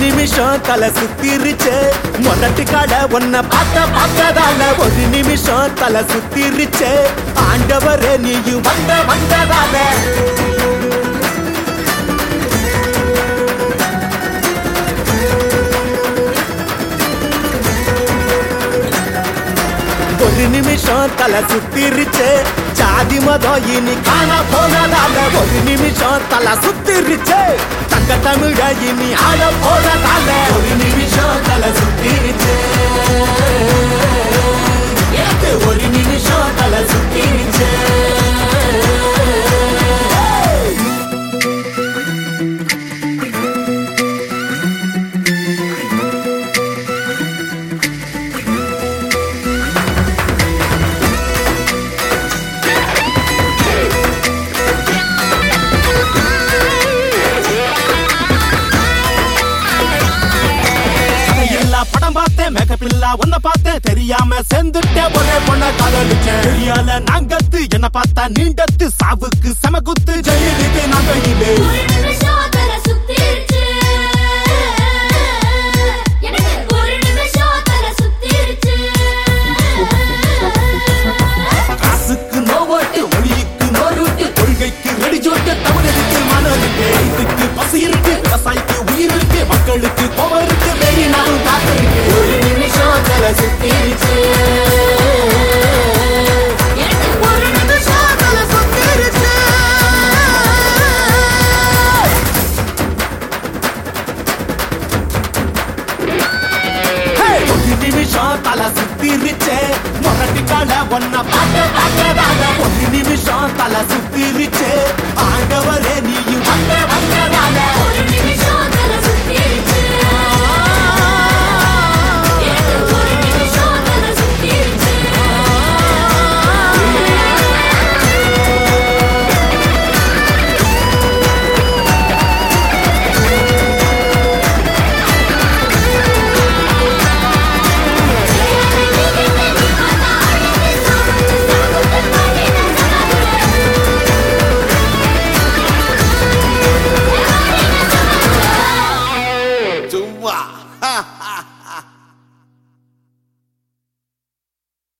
நிமிஷம் தலை சுத்திருச்சு முதட்டு கடை உன்னை பார்த்த பார்த்ததால ஒரு நிமிஷம் தலை சுத்திருச்சு ஆண்டவரே நீயும் வந்த வந்ததால ஒரு நிமிஷம் தலை சுத்திருச்சு ஜாதி மதம் இனி காண போனதால ஒரு நிமிஷம் தலை சுத்திருச்சு தங்க தமிழ இனி ஆட போனதால ஒரு நிமிஷம் தலை சுத்திருச்சு எனக்கு ஒரு நிமிஷம் தலை சுத்திருச்சு கதையில்லா படம் பார்த்தேன் மேக்கப்பில்லா உன்னை பார்த்தேன் தெரியாம சேர்ந்துட்டேன் ஒரே பொண்ண காதலிச்சேன் தெரியால நாங்கத்து என்ன பார்த்தா நீண்டத்து சாவுக்கு செமகுத்து ஜெயிலுக்கு நாங்க இல்லை ஒரு நிமிஷம் தலை சுத்திருச்சு எனக்கு ஒரு நிமிஷம் தலை சுத்திருச்சு காசுக்கு நோவோட்டு மொழிக்கு நோருட்டு கொள்கைக்கு ரெடிஜோட்டு தமிழருக்கு மனம் இருக்கு இதுக்கு பசி இருக்கு விவசாயிக்கு உயிர் இருக்கு மக்களுக்கு கோபம் இருக்கு வெறி நாளும் காத்து இருக்கு ஒரு நிமிஷம் தலை சுத்திருச்சு எனக்கு ஒரு நிமிஷம் தலை சுத்திருச்சு ஒரு நிமிஷம் தலை சுத்திருச்சு முரட்டி கால ஒன்ன பார்க்க பார்க்கதான்